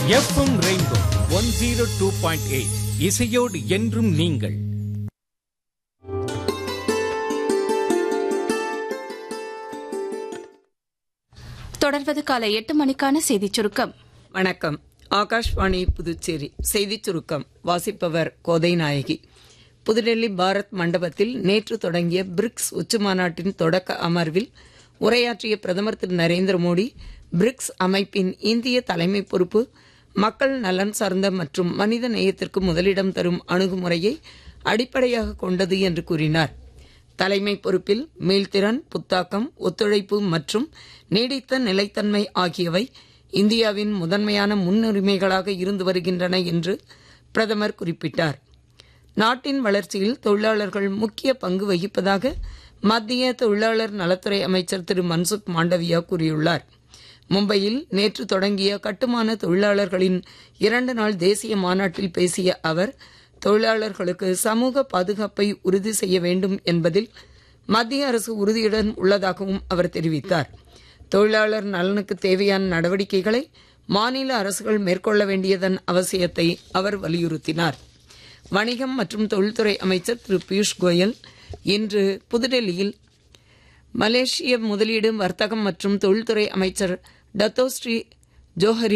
FM rainbow one zero two point eight இசையோடு என்றும் நீங்கள் தொடர்வது காலை எட்டு மணிக்கான செய்திச் சுருக்கம் வணக்கம் ஆகாஷ்வாணி புதுச்சேரி செய்திச் சுருக்கம் வாசிப்பவர் கோதை நாயகி புதுடெல்லி பாரத் மண்டபத்தில் நேற்று தொடங்கிய பிரிக்ஸ் உச்சிமாநாட்டின் தொடக்க அமர்வில் உரையாற்றிய பிரதமர் திரு நரேந்திர மோடி பிரிக்ஸ் அமைப்பின் இந்திய தலைமை பொறுப்பு மக்கள் நலன் சார்ந்த மற்றும் மனித நேயத்திற்கு முதலிடம் தரும் அணுகுமுறையை அடிப்படையாக கொண்டது என்று கூறினார் தலைமை பொறுப்பில் மீள்திறன் புத்தாக்கம் ஒத்துழைப்பு மற்றும் நீடித்த நிலைத்தன்மை ஆகியவை இந்தியாவின் முதன்மையான முன்னுரிமைகளாக இருந்து வருகின்றன என்று பிரதமர் குறிப்பிட்டார் நாட்டின் வளர்ச்சியில் தொழிலாளர்கள் முக்கிய பங்கு வகிப்பதாக மத்திய தொழிலாளர் நலத்துறை அமைச்சர் திரு மன்சுக் மாண்டவியா கூறியுள்ளார் மும்பையில் நேற்று தொடங்கிய கட்டுமான தொழிலாளர்களின் இரண்டு நாள் தேசிய மாநாட்டில் பேசிய அவர் தொழிலாளர்களுக்கு சமூக பாதுகாப்பை உறுதி செய்ய வேண்டும் என்பதில் மத்திய அரசு உறுதியுடன் உள்ளதாகவும் அவர் தெரிவித்தார் தொழிலாளர் நலனுக்கு தேவையான நடவடிக்கைகளை மாநில அரசுகள் மேற்கொள்ள வேண்டியதன் அவசியத்தை அவர் வலியுறுத்தினார் வணிகம் மற்றும் தொழில்துறை அமைச்சர் திரு பியூஷ் கோயல் இன்று புதுடெல்லியில் மலேசிய முதலீடு வர்த்தகம் மற்றும் தொழில்துறை அமைச்சர் டத்தோஸ்ரீ ஜோஹரி